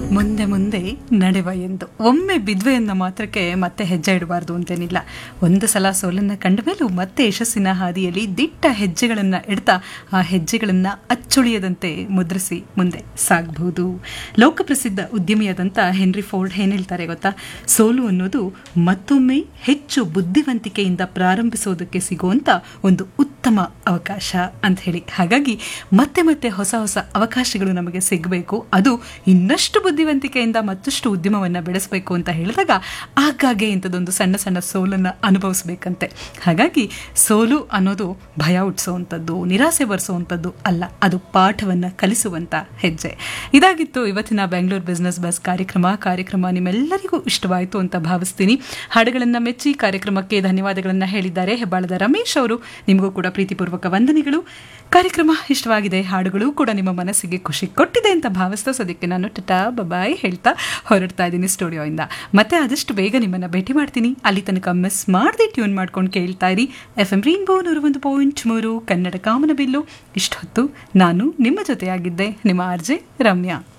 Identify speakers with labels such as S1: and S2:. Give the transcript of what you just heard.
S1: ಮುಂದೆ ಮುಂದೆ ನಡೆವ ಎಂದು ಒಮ್ಮೆ ಬಿದ್ವೆ ಎನ್ನ ಮಾತ್ರಕ್ಕೆ ಮತ್ತೆ ಹೆಜ್ಜೆ ಇಡಬಾರ್ದು ಅಂತೇನಿಲ್ಲ ಒಂದು ಸಲ ಸೋಲನ್ನ ಕಂಡ ಮೇಲೂ ಮತ್ತೆ ಯಶಸ್ಸಿನ ಹಾದಿಯಲ್ಲಿ ದಿಟ್ಟ ಹೆಜ್ಜೆಗಳನ್ನ ಇಡ್ತಾ ಆ ಹೆಜ್ಜೆಗಳನ್ನ ಅಚ್ಚುಳಿಯದಂತೆ ಮುದ್ರಿಸಿ ಮುಂದೆ ಸಾಗಬಹುದು ಲೋಕಪ್ರಸಿದ್ಧ ಉದ್ಯಮಿಯಾದಂಥ ಹೆನ್ರಿ ಫೋರ್ಡ್ ಏನ್ ಹೇಳ್ತಾರೆ ಗೊತ್ತಾ ಸೋಲು ಅನ್ನೋದು ಮತ್ತೊಮ್ಮೆ ಹೆಚ್ಚು ಬುದ್ಧಿವಂತಿಕೆಯಿಂದ ಪ್ರಾರಂಭಿಸೋದಕ್ಕೆ ಸಿಗುವಂತ ಒಂದು ಉತ್ತಮ ಅವಕಾಶ ಅಂತ ಹೇಳಿ ಹಾಗಾಗಿ ಮತ್ತೆ ಮತ್ತೆ ಹೊಸ ಹೊಸ ಅವಕಾಶಗಳು ನಮಗೆ ಸಿಗಬೇಕು ಅದು ಇನ್ನಷ್ಟು ಬುದ್ಧಿವಂತಿಕೆಯಿಂದ ಮತ್ತಷ್ಟು ಉದ್ಯಮವನ್ನು ಬೆಳೆಸಬೇಕು ಅಂತ ಹೇಳಿದಾಗ ಆಗಾಗ್ಗೆ ಇಂಥದ್ದೊಂದು ಸಣ್ಣ ಸಣ್ಣ ಸೋಲನ್ನು ಅನುಭವಿಸ್ಬೇಕಂತೆ ಹಾಗಾಗಿ ಸೋಲು ಅನ್ನೋದು ಭಯ ಹುಟ್ಟಿಸುವಂಥದ್ದು ನಿರಾಸೆ ಬರೆಸುವಂಥದ್ದು ಅಲ್ಲ ಅದು ಪಾಠವನ್ನು ಕಲಿಸುವಂಥ ಹೆಜ್ಜೆ ಇದಾಗಿತ್ತು ಇವತ್ತಿನ ಬೆಂಗಳೂರು ಬಿಸ್ನೆಸ್ ಬಸ್ ಕಾರ್ಯಕ್ರಮ ಕಾರ್ಯಕ್ರಮ ನಿಮ್ಮೆಲ್ಲರಿಗೂ ಇಷ್ಟವಾಯಿತು ಅಂತ ಭಾವಿಸ್ತೀನಿ ಹಾಡುಗಳನ್ನು ಮೆಚ್ಚಿ ಕಾರ್ಯಕ್ರಮಕ್ಕೆ ಧನ್ಯವಾದಗಳನ್ನು ಹೇಳಿದ್ದಾರೆ ಹೆಬ್ಬಾಳದ ರಮೇಶ್ ಅವರು ನಿಮಗೂ ಕೂಡ ಪ್ರೀತಿಪೂರ್ವಕ ವಂದನೆಗಳು ಕಾರ್ಯಕ್ರಮ ಇಷ್ಟವಾಗಿದೆ ಹಾಡುಗಳು ಕೂಡ ನಿಮ್ಮ ಮನಸ್ಸಿಗೆ ಖುಷಿ ಕೊಟ್ಟಿದೆ ಅಂತ ಭಾವಿಸ್ತಾ ಸದ್ಯಕ್ಕೆ ನಾನು ಟಟಾ ಬಬಾಯ್ ಹೇಳ್ತಾ ಹೊರಡ್ತಾ ಇದ್ದೀನಿ ಸ್ಟುಡಿಯೋಯಿಂದ ಮತ್ತೆ ಆದಷ್ಟು ಬೇಗ ನಿಮ್ಮನ್ನ ಭೇಟಿ ಮಾಡ್ತೀನಿ ಅಲ್ಲಿ ತನಕ ಮಿಸ್ ಮಾಡದೆ ಟ್ಯೂನ್ ಮಾಡ್ಕೊಂಡು ಕೇಳ್ತಾ ಇರಿ ಎಫ್ ಎಂ ರೈನ್ಬೋ ನೂರ ಒಂದು ಪಾಯಿಂಟ್ ಮೂರು ಕನ್ನಡ ಕಾಮನಬಿಲ್ಲು ಇಷ್ಟೊತ್ತು ನಾನು ನಿಮ್ಮ ಜೊತೆಯಾಗಿದ್ದೆ ನಿಮ್ಮ ಆರ್ಜೆ ರಮ್ಯಾ